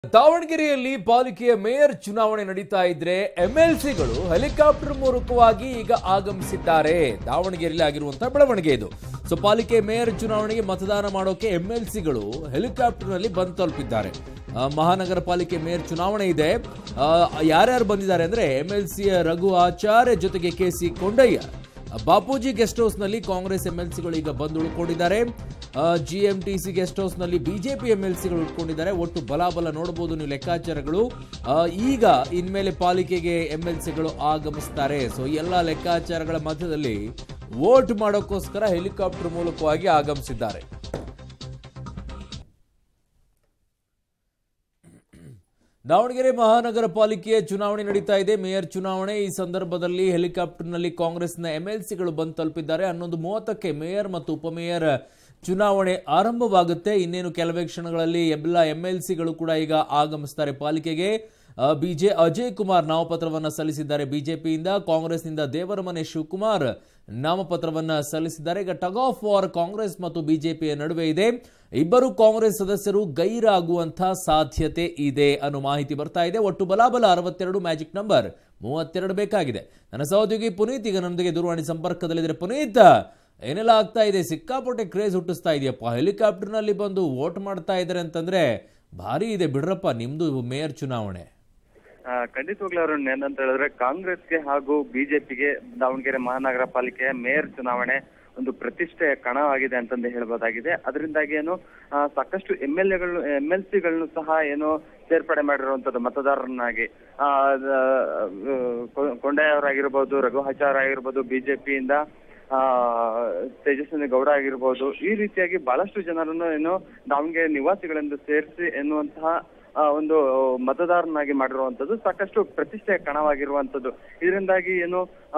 ದಾವಣಗೆರೆಯಲ್ಲಿ ಪಾಲಿಕೆಯ ಮೇಯರ್ ಚುನಾವಣೆ ನಡೀತಾ ಇದ್ರೆ ಎಂಎಲ್ಸಿಗಳು ಹೆಲಿಕಾಪ್ಟರ್ ಮೂಲಕವಾಗಿ ಈಗ ಆಗಮಿಸಿದ್ದಾರೆ ದಾವಣಗೆರೆಯಲ್ಲಿ ಆಗಿರುವಂತಹ ಬೆಳವಣಿಗೆ ಇದು ಸೊ ಪಾಲಿಕೆ ಮೇಯರ್ ಚುನಾವಣೆಗೆ ಮತದಾನ ಮಾಡೋಕೆ ಎಂಎಲ್ಸಿಗಳು ಹೆಲಿಕಾಪ್ಟರ್ನಲ್ಲಿ ಬಂದು ತಲುಪಿದ್ದಾರೆ ಆ, ಮಹಾನಗರ ಪಾಲಿಕೆ ಮೇಯರ್ ಚುನಾವಣೆ ಇದೆ ಆ, ಯಾರ್ಯಾರು ಬಂದಿದ್ದಾರೆ ಅಂದ್ರೆ ಎಂಎಲ್ಸಿಯ ರಘು ಆಚಾರ್ಯ ಜೊತೆಗೆ K C Kondaiah Bapuji guest ಹೌಸ್ನಲ್ಲಿ ಕಾಂಗ್ರೆಸ್ ಎಂಎಲ್ಸಿಗಳು ಈಗ ಬಂದು ಉಳ್ಕೊಂಡಿದ್ದಾರೆ ಜಿಎಂಟಿಸಿ ಗೆಸ್ಟ್ ಹೌಸ್ನಲ್ಲಿ ಬಿಜೆಪಿ ಎಂಎಲ್ಸಿಗಳು ಉಳ್ಕೊಂಡಿದ್ದಾರೆ ಒಟ್ಟು ಬಲಾಬಲ ನೋಡಬಹುದು ನೀವು ಲೆಕ್ಕಾಚಾರಗಳು ಆ, ಈಗ ಇನ್ಮೇಲೆ ಪಾಲಿಕೆಗೆ ಎಂಎಲ್ಸಿಗಳು ಆಗಮಿಸ್ತಾರೆ ಸೊ ಎಲ್ಲ ಲೆಕ್ಕಾಚಾರಗಳ ಮಧ್ಯದಲ್ಲಿ ವೋಟ್ ಮಾಡೋಕ್ಕೋಸ್ಕರ ಹೆಲಿಕಾಪ್ಟರ್ ಮೂಲಕವಾಗಿ ಆಗಮಿಸಿದ್ದಾರೆ ದಾವಣಗೆರೆ ಮಹಾನಗರ ಪಾಲಿಕೆಯ ಚುನಾವಣೆ ನಡೀತಾ ಇದೆ ಮೇಯರ್ ಚುನಾವಣೆ ಈ ಸಂದರ್ಭದಲ್ಲಿ ಹೆಲಿಕಾಪ್ಟರ್ನಲ್ಲಿ ಕಾಂಗ್ರೆಸ್ನ ಎಂಎಲ್ಸಿಗಳು ಬಂದು ತಲುಪಿದ್ದಾರೆ ಹನ್ನೊಂದು ಮೂವತ್ತಕ್ಕೆ ಮೇಯರ್ ಮತ್ತು ಉಪಮೇಯರ್ ಚುನಾವಣೆ ಆರಂಭವಾಗುತ್ತೆ ಇನ್ನೇನು ಕೆಲವೇ ಕ್ಷಣಗಳಲ್ಲಿ ಎಲ್ಲ ಎಂಎಲ್ಸಿಗಳು ಕೂಡ ಈಗ ಆಗಮಿಸ್ತಾರೆ ಪಾಲಿಕೆಗೆ ಆ, ಬಿಜೆ ಅಜಯ್ ಕುಮಾರ್ ನಾಮಪತ್ರವನ್ನ ಸಲ್ಲಿಸಿದ್ದಾರೆ ಬಿಜೆಪಿಯಿಂದ ಕಾಂಗ್ರೆಸ್ನಿಂದ ದೇವರಮನೆ ಶಿವಕುಮಾರ್ ನಾಮಪತ್ರವನ್ನ ಸಲ್ಲಿಸಿದ್ದಾರೆ ಈಗ ಟಗ್ ಆಫ್ ವಾರ್ ಕಾಂಗ್ರೆಸ್ ಮತ್ತು ಬಿಜೆಪಿಯ ನಡುವೆ ಇದೆ ಇಬ್ಬರು ಕಾಂಗ್ರೆಸ್ ಸದಸ್ಯರು ಗೈರಾಗುವಂತ ಸಾಧ್ಯತೆ ಇದೆ ಅನ್ನೋ ಮಾಹಿತಿ ಬರ್ತಾ ಇದೆ ಒಟ್ಟು ಬಲಾಬಲ ಅರವತ್ತೆರಡು ಮ್ಯಾಜಿಕ್ ನಂಬರ್ ಮೂವತ್ತೆರಡು ಬೇಕಾಗಿದೆ ನನ್ನ ಸಹೋದ್ಯೋಗಿ ಪುನೀತ್ ಈಗ ನನ್ನೊಂದಿಗೆ ದೂರವಾಣಿ ಸಂಪರ್ಕದಲ್ಲಿದ್ದಾರೆ ಪುನೀತ್ ಏನೆಲ್ಲ ಆಗ್ತಾ ಇದೆ ಸಿಕ್ಕಾಪಟ್ಟೆ ಕ್ರೇಜ್ ಹುಟ್ಟಿಸ್ತಾ ಇದೆಯಪ್ಪ ಹೆಲಿಕಾಪ್ಟರ್ನಲ್ಲಿ ಬಂದು ವೋಟ್ ಮಾಡ್ತಾ ಇದ್ದಾರೆ ಅಂತಂದ್ರೆ ಭಾರಿ ಇದೆ ಬಿಡ್ರಪ್ಪ ನಿಮ್ದು ಮೇಯರ್ ಚುನಾವಣೆ ಆ, ಖಂಡಿತವಾಗ್ಲೂ ಅರುಣ್ ಏನಂತ ಹೇಳಿದ್ರೆ ಕಾಂಗ್ರೆಸ್ಗೆ ಹಾಗೂ ಬಿಜೆಪಿಗೆ ದಾವಣಗೆರೆ ಮಹಾನಗರ ಪಾಲಿಕೆಯ ಮೇಯರ್ ಚುನಾವಣೆ ಒಂದು ಪ್ರತಿಷ್ಠೆಯ ಕಣವಾಗಿದೆ ಅಂತಂದು ಹೇಳ್ಬೋದಾಗಿದೆ ಅದರಿಂದಾಗಿ ಏನು ಆ, ಸಾಕಷ್ಟು ಎಂ ಎಲ್ ಎಗಳು ಎಂ ಎಲ್ ಸಿಗಳನ್ನು ಸಹ ಏನು ಸೇರ್ಪಡೆ ಮಾಡಿರುವಂತದ್ದು ಮತದಾರರನ್ನಾಗಿ ಆ, ದ- ಕೊ- ಕೊಂಡಯ್ಯ ಅವರಾಗಿರ್ಬೋದು ರಘುಹಾಚಾರ್ ಆಗಿರ್ಬೋದು ಬಿಜೆಪಿಯಿಂದ ಆ ತೇಜಸ್ವಿನಿ ಗೌಡ ಆಗಿರ್ಬೋದು ಈ ರೀತಿಯಾಗಿ ಬಹಳಷ್ಟು ಜನರನ್ನು ಏನು ದಾವಣಗೆರೆ ನಿವಾಸಿಗಳೆಂದು ಸೇರಿಸಿ ಎನ್ನುವಂತಹ ಆ, ಒಂದು ಮತದಾರನಾಗಿ ಮಾಡಿರುವಂತದ್ದು ಸಾಕಷ್ಟು ಪ್ರತಿಷ್ಠೆಯ ಕಣವಾಗಿರುವಂತದ್ದು ಇದರಿಂದಾಗಿ ಏನು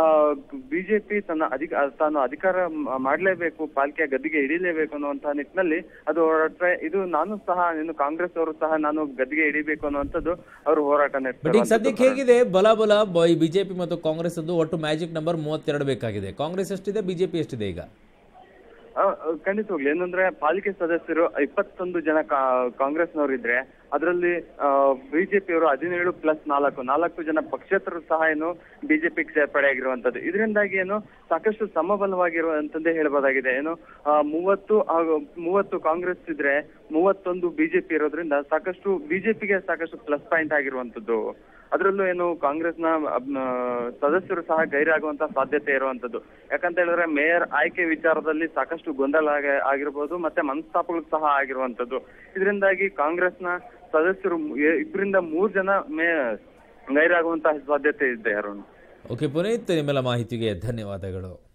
ಬಿಜೆಪಿ ತನ್ನ ಅಧಿಕ ತಾನು ಅಧಿಕಾರ ಮ- ಮಾಡ್ಲೇಬೇಕು ಪಾಲಿಕೆಯ ಗದ್ದಿಗೆ ಹಿಡಿಲೇಬೇಕು ಅನ್ನುವಂತಹ ನಿಟ್ಟಿನಲ್ಲಿ ಅದು ಹೋರಾಟ ಇದು ನಾನು ಸಹ ಏನು ಕಾಂಗ್ರೆಸ್ ಅವರು ಸಹ ನಾನು ಗದ್ದಿಗೆ ಹಿಡಿಬೇಕು ಅನ್ನುವಂಥದ್ದು ಅವರು ಹೋರಾಟ ಬಟ್ ಈಗ ಸದ್ಯಕ್ಕೆ ಹೇಗಿದೆ ಬಲಾಬಲ ಬಿಜೆಪಿ ಮತ್ತು ಕಾಂಗ್ರೆಸ್ ಅದು ಒಟ್ಟು ಮ್ಯಾಜಿಕ್ ನಂಬರ್ ಮೂವತ್ತೆರಡು ಬೇಕಾಗಿದೆ ಕಾಂಗ್ರೆಸ್ ಎಷ್ಟಿದೆ ಬಿಜೆಪಿ ಎಷ್ಟಿದೆ ಈಗ ಆ, ಆ, ಖಂಡಿತವಾಗ್ಲು ಏನಂದ್ರೆ ಪಾಲಿಕೆ ಸದಸ್ಯರು ಇಪ್ಪತ್ತೊಂದು ಜನ ಕಾ- ಕಾಂಗ್ರೆಸ್ನವರಿದ್ರೆ ಅದರಲ್ಲಿ ಬಿಜೆಪಿಯವರು ಹದಿನೇಳು ಪ್ಲಸ್ ನಾಲ್ಕು ನಾಲ್ಕು ಜನ ಪಕ್ಷೇತರರು ಸಹ ಏನು ಬಿಜೆಪಿಗೆ ಸೇರ್ಪಡೆ ಆಗಿರುವಂತದ್ದು ಇದರಿಂದಾಗಿ ಏನು ಸಾಕಷ್ಟು ಸಮಬಲವಾಗಿರುವಂತದ್ದೇ ಹೇಳ್ಬೋದಾಗಿದೆ ಏನು ಆ, ಮೂವತ್ತು ಹಾಗೂ ಮೂವತ್ತು ಕಾಂಗ್ರೆಸ್ ಇದ್ರೆ ಮೂವತ್ತೊಂದು ಬಿಜೆಪಿ ಇರೋದ್ರಿಂದ ಸಾಕಷ್ಟು ಬಿಜೆಪಿಗೆ ಸಾಕಷ್ಟು ಪ್ಲಸ್ ಪಾಯಿಂಟ್ ಆಗಿರುವಂತದ್ದು ಅದರಲ್ಲೂ ಏನು ಕಾಂಗ್ರೆಸ್ನ ಅಬ್- ಆ, ಸದಸ್ಯರು ಸಹ ಗೈರಾಗುವಂತ ಸಾಧ್ಯತೆ ಇರುವಂತದ್ದು ಯಾಕಂತ ಹೇಳಿದ್ರೆ ಮೇಯರ್ ಆಯ್ಕೆ ವಿಚಾರದಲ್ಲಿ ಸಾಕಷ್ಟು ಗೊಂದಲ ಆಗಿ- ಆಗಿರ್ಬೋದು ಮತ್ತೆ ಮನಸ್ತಾಪಗಳು ಸಹ ಆಗಿರುವಂತದ್ದು ಇದರಿಂದಾಗಿ ಕಾಂಗ್ರೆಸ್ನ ಸದಸ್ಯರು ಮು- ಎ- ಇಬ್ಬರಿಂದ ಮೂರ್ ಜನ ಮೇ ಗೈರಾಗುವಂತಹ ಸಾಧ್ಯತೆ ಇದೆ ಅರುಣ್ ಓಕೆ ಪುನೀತ್ ನಿಮ್ಮೆಲ್ಲ ಮಾಹಿತಿಗೆ ಧನ್ಯವಾದಗಳು